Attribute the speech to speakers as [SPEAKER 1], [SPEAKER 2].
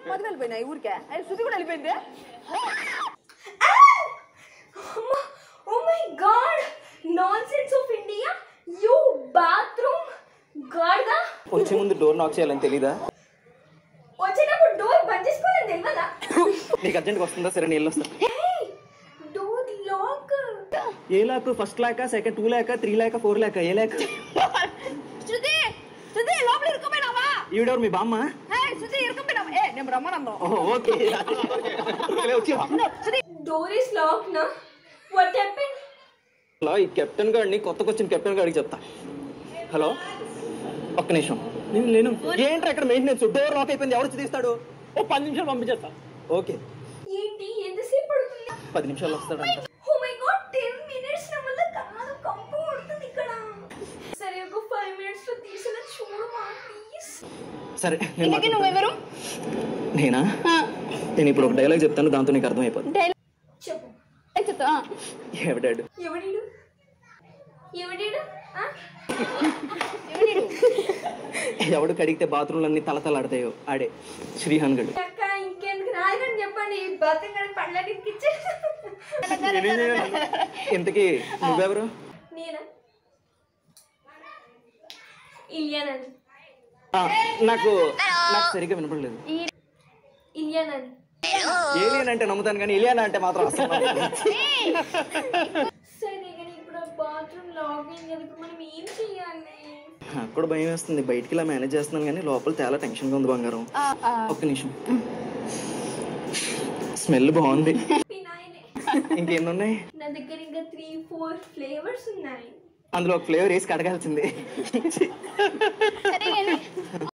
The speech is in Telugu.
[SPEAKER 1] మధ్య వెళ్ళిపోయినా ఈ ఊరికే అది శృతి కూడా వెళ్ళిపోయింది
[SPEAKER 2] oh my god nonsense of India you bathroom గాడ్గా
[SPEAKER 3] వచ్చే ముందు డోర్ నాక్ చేయాలని తెలీదా
[SPEAKER 2] వచ్చేటప్పుడు డోర్ బంద్ చేసుకోవాలని తెలియదా
[SPEAKER 3] నీకు అర్జెంట్గా వస్తుందా సరే నేను వస్తా
[SPEAKER 2] door lock
[SPEAKER 3] a lock first lock second two lock three lock four lock a lock
[SPEAKER 1] Shruti Shruti లోపల ఇరుక్కుపోయినావా
[SPEAKER 3] ఈవిడెవరు మీ బామ్మ
[SPEAKER 1] హే శృతి ఇరుక్కుపోయినావా ఏ నేను రమ్మనందాం
[SPEAKER 3] ఓకే వచ్చి
[SPEAKER 1] శృతి
[SPEAKER 2] డోర్ ఇస్ లాక్ నా వాట్ హ్యాపెన్
[SPEAKER 3] హలో ఈ కెప్టెన్ గారిని కొత్తగా వచ్చిన కెప్టెన్ గారికి చెప్తా హలో ఒక్క నిమిషం నేను నేను ఏంట్రా ఇక్కడ మెయింటెనెన్స్ డోర్ లాక్ అయిపోయింది ఎవరు వచ్చి తీస్తాడు ఓ పది నిమిషాలు పంపించేస్తా ఓకే
[SPEAKER 2] ఏంటి ఎంతసేపు పడుతుంది
[SPEAKER 3] పది నిమిషాలు వస్తాడంట
[SPEAKER 2] oh my god ten minutes నా వల్ల కాదు కంపు పడుతుంది ఇక్కడ సరే ఒక ఫైవ్ మినిట్స్ లో తీసిన చూడమా ప్లీజ్
[SPEAKER 3] సరే నేను
[SPEAKER 1] ఇంతకీ నువ్వెవరు
[SPEAKER 3] నేనా నేను ఇప్పుడు ఒక డైలాగ్ చెప్తాను దాంతో నీకు అర్థమైపోతుంది
[SPEAKER 2] చెప్పు
[SPEAKER 1] చెప్తా
[SPEAKER 3] ఎవడాడు
[SPEAKER 2] ఎవడీడు ఎవడీడు ఆ?
[SPEAKER 3] ఎవడు కడిగితే బాత్రూమ్లు అన్ని తలతలాడతాయో ఆడే శ్రీహాన్ గడు
[SPEAKER 2] అక్క ఇంకెందుకు రాదని చెప్పండి బతుకు కూడా పళ్ళకి ఇచ్చే
[SPEAKER 3] ఇంతకీ నువ్వెవరు
[SPEAKER 2] నేనా ఇలియానని
[SPEAKER 3] ఆ, నాకు నాకు సరిగ్గా వినపడలేదు
[SPEAKER 2] ఇలియానని
[SPEAKER 3] ఏలియన్ అంటే నమ్ముతాను కానీ ఇలియన్ అంటే మాత్రం అసలు నమ్మను.
[SPEAKER 2] సరే కానీ ఇప్పుడు బాత్రూమ్ లాగిన్ కదా ఇప్పుడు మనం ఏం చెయ్యాలి
[SPEAKER 3] నాకు కూడా భయం వేస్తుంది బయటికి ఇలా మేనేజ్ చేస్తున్నాను కానీ లోపల చాలా టెన్షన్గా ఉంది బంగారం ఒక్క నిమిషం స్మెల్ బాగుంది
[SPEAKER 2] పినాయినే
[SPEAKER 3] ఇంకెన్ని ఉన్నాయి
[SPEAKER 2] నా దగ్గర ఇంకా త్రీ ఫోర్ ఫ్లేవర్స్ ఉన్నాయి
[SPEAKER 3] అందులో ఒక ఫ్లేవర్ వేసి కడగాల్సింది
[SPEAKER 1] సరే కానీ